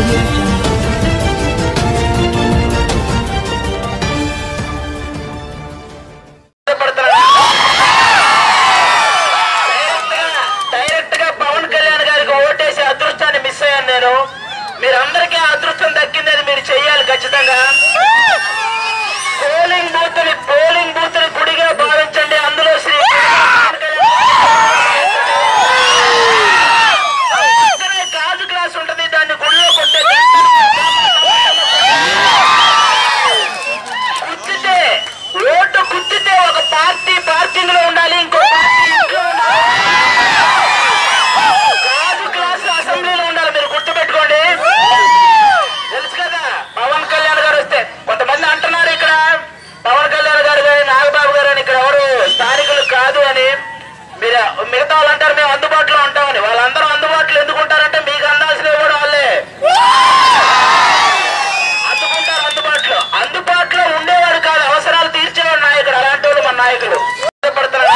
audio jungle. Direct గా పవన్ కళ్యాణ్ గారికి ఓటేసి అదృష్టాన్ని మిస్ అయ్యాను నేను మీరందరికీ ఆ అదృష్టం దక్కిందని మీరు చెయ్యాలి ఖచ్చితంగా పోలింగ్ బూత్ ని పోలింగ్ బూత్ ని గుడిగా భావించండి అందులో శ్రీ పక్కనే గాజు గ్లాస్ ఉంటుంది దాన్ని గుడిలో కొట్టే కుచ్చితే ఓటు కుచ్చితే ఒక పార్టీ పార్కింగ్ లో ఉండాలి ఇంకో పార్టీ ఇంట్లో ఉండాలి గాజు గ్లాస్ అసెంబ్లీలో ఉండాలి మీరు గుర్తుపెట్టుకోండి తెలుసు కదా పవన్ కళ్యాణ్ గారు వస్తే కొంతమంది అంటున్నారు ఇక్కడ పవన్ కళ్యాణ్ గారు కానీ నాగబాబు గారు అని ఇక్కడ ఎవరు స్థానికులు కాదు అని మీరు మిగతా వాళ్ళు అంటారు మేము అందుబాటులో ఉంటామని వాళ్ళందరూ అందుబాటులో ఎందుకు ఉంటారంటే మీకు అందాల్సినవి కూడా వాళ్ళే అందుకుంటారు అందుబాటులో అందుబాటులో ఉండేవాడు కాదు అవసరాలు తీర్చేవాడు నాయకుడు అలాంటి వాడు మన నాయకుడు పడుతున్నాడు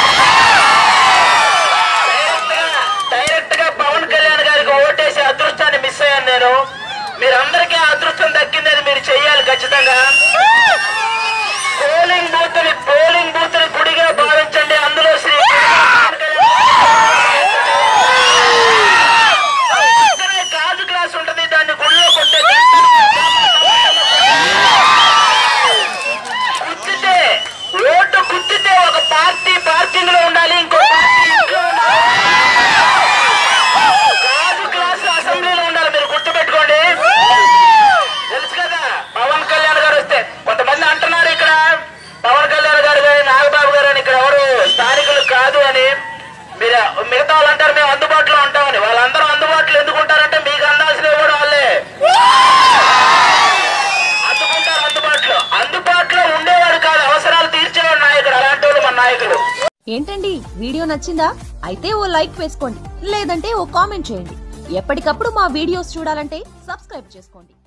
డైరెక్ట్ గా డైరెక్ట్ గా పవన్ కళ్యాణ్ గారికి ఓటేసి అదృష్టాన్ని మిస్ అయ్యాను నేను మీరందరికీ ఆ అదృష్టం దక్కిందని మీరు చెయ్యాలి ఖచ్చితంగా పోలింగ్ బూత్ ని పోలింగ్ బూత్ ని గుడిగా భావించండి అందులో శ్రీ పక్కనే గాజు గ్లాస్ ఉంటుంది దాన్ని గుడిలో కొట్టే కుచ్చితే ఓటు కుచ్చితే ఒక పార్టీ పార్కింగ్ లో ఉండాలి ఇంకో పార్టీ ఇంట్లో ఉండాలి గాజు గ్లాస్ అసెంబ్లీలో ఉండాలి మీరు గుర్తుపెట్టుకోండి తెలుసు కదా పవన్ కళ్యాణ్ గారు వస్తే కొంతమంది అంటున్నారు ఇక్కడ పవన్ కళ్యాణ్ గారు కానీ నాగబాబు గారు అని ఇక్కడ ఎవరు స్థానికులు కాదు అని మీరు మిగతా వాళ్ళు అంటారు మేము అందుబాటులో ఉంటామని వాళ్ళందరూ అందుబాటులో ఎందుకు ఉంటారంటే మీకు అందాల్సినవి కూడా వాళ్ళే అందుకుంటారు అందుబాటులో అందుబాటులో ఉండేవాడు కాదు అవసరాలు తీర్చేవాడు నాయకుడు అలాంటి వాడు మన నాయకుడు ఏంటండి వీడియో నచ్చిందా అయితే ఓ లైక్ వేసుకోండి లేదంటే ఓ కామెంట్ చేయండి ఎప్పటికప్పుడు మా వీడియోస్ చూడాలంటే సబ్స్క్రైబ్ చేసుకోండి